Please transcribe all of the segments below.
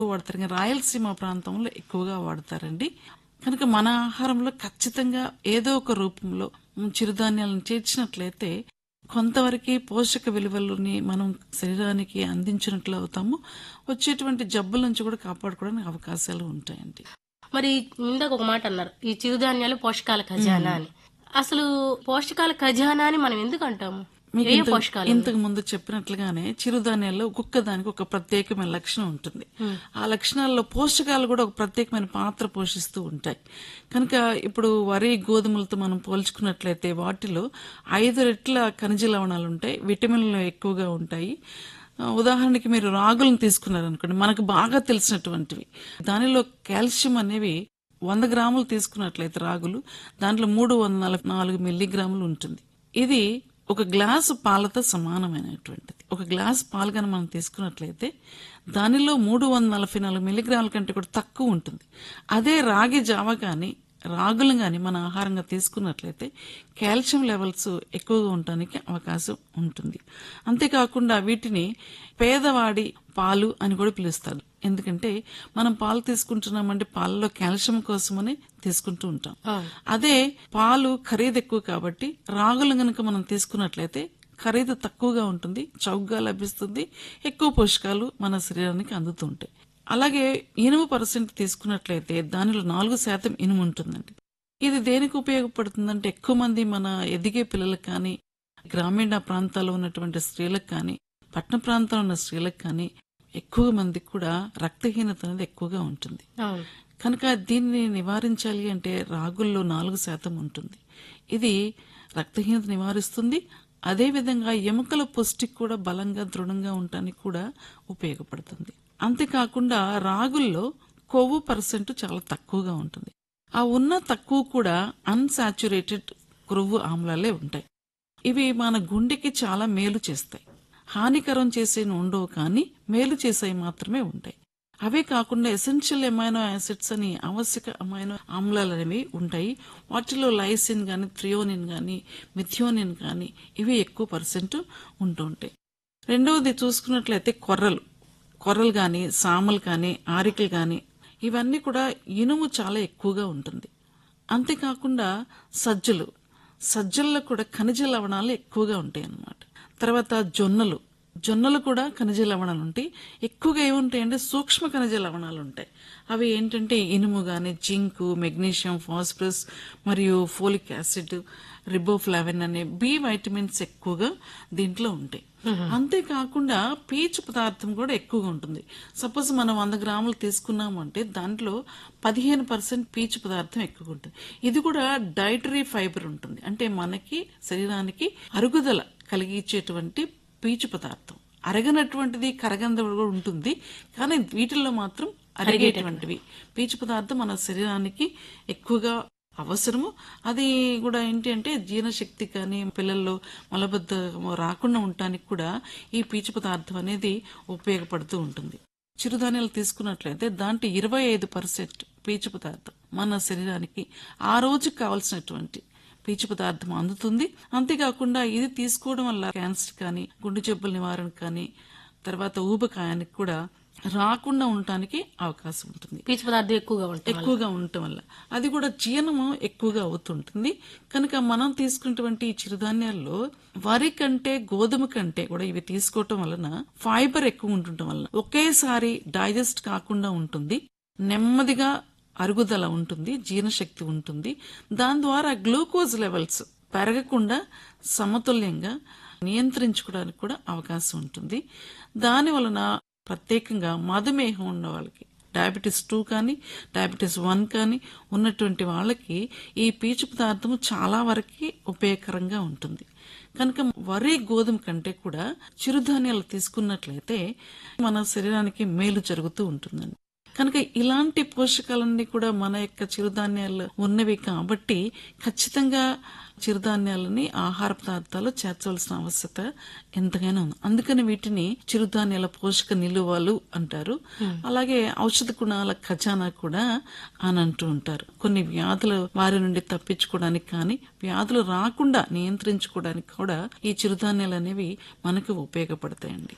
వాడతారు కానీ రాయలసీమ ప్రాంతంలో ఎక్కువగా వాడతారండి కనుక మన ఆహారంలో ఖచ్చితంగా ఏదో ఒక రూపంలో చిరుధాన్యాలను చేర్చినట్లయితే కొంతవరకు పోషక విలువలని మనం శరీరానికి అందించినట్లు అవుతాము వచ్చేటువంటి జబ్బుల నుంచి కూడా కాపాడుకోవడానికి అవకాశాలు ఉంటాయండి మరి ఇందాక ఒక మాట అన్నారు ఈ చిరుధాన్యాలు పోషకాల ఖజానా అని అసలు పోషకాల ఖజానా అని మనం ఎందుకు అంటాము మీకు ఏ ఇంత- పోషకాలు ఇంతకు ముందు చెప్పినట్లుగానే చిరుధాన్యాల్లో ఒక్కొక్క దానికి ఒక ప్రత్యేకమైన లక్షణం ఉంటుంది ఆ లక్షణాల్లో పోషకాలు కూడా ఒక ప్రత్యేకమైన పాత్ర పోషిస్తూ ఉంటాయి కనుక ఇప్పుడు వరి గోధుమలతో మనం పోల్చుకున్నట్లయితే వాటిలో ఐదు రెట్ల ఖనిజ లవణాలు ఉంటాయి విటమిన్లు ఎక్కువగా ఉంటాయి ఆ, ఉదాహరణకి మీరు రాగులను తీసుకున్నారనుకోండి మనకు బాగా తెలిసినటువంటివి దానిలో కాల్షియం అనేవి వంద గ్రాములు తీసుకున్నట్లయితే రాగులు దాంట్లో మూడు వందల నలభై నాలుగు మిల్లీగ్రాములు ఉంటుంది ఇది ఒక గ్లాసు పాలతో సమానమైనటువంటిది ఒక గ్లాస్ పాలు కనుక మనం తీసుకున్నట్లయితే దానిలో మూడు వందల నలభై నాలుగు మిల్లీగ్రాముల కంటే కూడా తక్కువ ఉంటుంది అదే రాగి జావ కానీ రాగులు కానీ మన ఆహారంగా తీసుకున్నట్లయితే కాల్షియం లెవెల్స్ ఎక్కువగా ఉండటానికి అవకాశం ఉంటుంది అంతేకాకుండా వీటిని పేదవాడి పాలు అని కూడా పిలుస్తారు ఎందుకంటే మనం పాలు తీసుకుంటున్నామంటే పాలలో కాల్షియం కోసమని తీసుకుంటూ ఉంటాం అవును. అదే పాలు ఖరీదు ఎక్కువ కాబట్టి రాగులు గనుక మనం తీసుకున్నట్లయితే ఖరీదు తక్కువగా ఉంటుంది చౌకగా లభిస్తుంది ఎక్కువ పోషకాలు మన శరీరానికి అందుతూ ఉంటాయి అలాగే ఇనుము పర్సెంట్ తీసుకున్నట్లయితే దానిలో నాలుగు శాతం ఇనుము ఉంటుందండి ఇది దేనికి ఉపయోగపడుతుందంటే ఎక్కువ మంది మన ఎదిగే పిల్లలకు కానీ గ్రామీణ ప్రాంతాల్లో ఉన్నటువంటి స్త్రీలకు కానీ పట్టణ ప్రాంతంలో ఉన్న స్త్రీలకు కానీ ఎక్కువ మందికి కూడా రక్తహీనత అనేది ఎక్కువగా ఉంటుంది అవును కనుక దీన్ని నివారించాలి అంటే రాగుల్లో నాలుగు శాతం ఉంటుంది ఇది రక్తహీనత నివారిస్తుంది అదేవిధంగా ఎముకల పుష్టి కూడా బలంగా దృఢంగా ఉండటానికి కూడా ఉపయోగపడుతుంది అంతేకాకుండా రాగుల్లో కొవ్వు పర్సెంట్ చాలా తక్కువగా ఉంటుంది ఆ ఉన్న తక్కువ కూడా అన్సాచురేటెడ్ కొవ్వు ఆమ్లాలే ఉంటాయి ఇవి మన గుండెకి చాలా మేలు చేస్తాయి హానికరం చేసే ఉండవు కానీ మేలు చేసేవి మాత్రమే ఉంటాయి అవే కాకుండా ఎసెన్షియల్ అమైనో యాసిడ్స్ అని ఆవశ్యక అమైనో ఆమ్లాలు అనేవి ఉంటాయి వాటిలో లైసిన్ గాని థ్రియోనిన్ గాని మిథియోనిన్ గాని ఇవి ఎక్కువ పర్సెంట్ ఉంటూ ఉంటాయి రెండవది చూసుకున్నట్లయితే కొర్రలు కొర్రలు కానీ సామలు కానీ ఆరికలు కానీ ఇవన్నీ కూడా ఇనుము చాలా ఎక్కువగా ఉంటుంది అంతేకాకుండా సజ్జలు సజ్జల్లో కూడా ఖనిజ లవణాలు ఎక్కువగా ఉంటాయి అన్నమాట తర్వాత జొన్నలు జొన్నలు కూడా ఖనిజ లవణాలు ఉంటాయి ఎక్కువగా ఏముంటాయంటే సూక్ష్మ ఖనిజ లవణాలు ఉంటాయి అవి ఏంటంటే ఇనుము కానీ జింక్ మెగ్నీషియం ఫాస్ఫరస్ మరియు ఫోలిక్ యాసిడ్ రిబోఫ్లావిన్ అనే బి వైటమిన్స్ ఎక్కువగా దీంట్లో ఉంటాయి అంతేకాకుండా పీచు పదార్థం కూడా ఎక్కువగా ఉంటుంది సపోజ్ మనం వంద గ్రాములు తీసుకున్నామంటే దాంట్లో పదిహేను పర్సెంట్ పీచు పదార్థం ఎక్కువగా ఉంటుంది ఇది కూడా డైటరీ ఫైబర్ ఉంటుంది అంటే మనకి శరీరానికి అరుగుదల కలిగించేటువంటి పీచు పదార్థం అరగనటువంటిది కరగంద కూడా ఉంటుంది కానీ వీటిల్లో మాత్రం అరిగేటువంటివి పీచు పదార్థం మన శరీరానికి ఎక్కువగా అవసరము అది కూడా ఏంటి అంటే జీర్ణశక్తి కానీ పిల్లల్లో మలబద్ధకం రాకుండా ఉండటానికి కూడా ఈ పీచు పదార్థం అనేది ఉపయోగపడుతూ ఉంటుంది చిరుధాన్యాలు తీసుకున్నట్లయితే దాంట్లో ఇరవై ఐదు పర్సెంట్ పీచు పదార్థం మన శరీరానికి ఆ రోజుకి కావాల్సినటువంటి పీచు పదార్థం అందుతుంది అంతేకాకుండా ఇది తీసుకోవడం వల్ల క్యాన్సర్ కానీ గుండె జబ్బుల నివారణ కానీ తర్వాత ఊబకాయానికి కూడా రాకుండా ఉండటానికి అవకాశం ఉంటుంది పీచు పదార్థం ఎక్కువగా ఉంటాయి ఎక్కువగా ఉండటం వల్ల అది కూడా జీర్ణము ఎక్కువగా అవుతుంటుంది కనుక మనం తీసుకున్నటువంటి ఈ చిరుధాన్యాల్లో వరి కంటే గోధుమ కంటే కూడా ఇవి తీసుకోవటం వలన ఫైబర్ ఎక్కువ ఉండటం వలన ఒకేసారి డైజెస్ట్ కాకుండా ఉంటుంది నెమ్మదిగా అరుగుదల ఉంటుంది జీర్ణశక్తి ఉంటుంది దాని ద్వారా గ్లూకోజ్ లెవెల్స్ పెరగకుండా సమతుల్యంగా నియంత్రించుకోవడానికి కూడా అవకాశం ఉంటుంది దాని వలన ప్రత్యేకంగా మధుమేహం ఉన్న వాళ్ళకి డయాబెటీస్ టూ కానీ డయాబెటీస్ వన్ కానీ ఉన్నటువంటి వాళ్ళకి ఈ పీచు పదార్థం చాలా వరకు ఉపయోగకరంగా ఉంటుంది కనుక వరి గోధుమ కంటే కూడా చిరుధాన్యాలు తీసుకున్నట్లయితే మన శరీరానికి మేలు జరుగుతూ ఉంటుందండి కనుక ఇలాంటి పోషకాలన్నీ కూడా మన యొక్క చిరుధాన్యాలు ఉన్నవి కాబట్టి ఖచ్చితంగా చిరుధాన్యాలని ఆహార పదార్థాలు చేర్చవలసిన ఆవశ్యకత ఎంతగానో ఉంది అందుకని వీటిని చిరుధాన్యాల పోషక నిలువలు అంటారు అలాగే ఔషధ గుణాల ఖజానా కూడా అని అంటూ ఉంటారు కొన్ని వ్యాధుల వారి నుండి తప్పించుకోవడానికి కానీ వ్యాధులు రాకుండా నియంత్రించుకోవడానికి కూడా ఈ చిరుధాన్యాలు అనేవి మనకు ఉపయోగపడతాయండి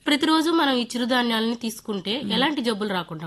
ప్రతిరోజు మనం ఈ చిరుధాన్యాలని తీసుకుంటే ఎలాంటి జబ్బులు రాకుండా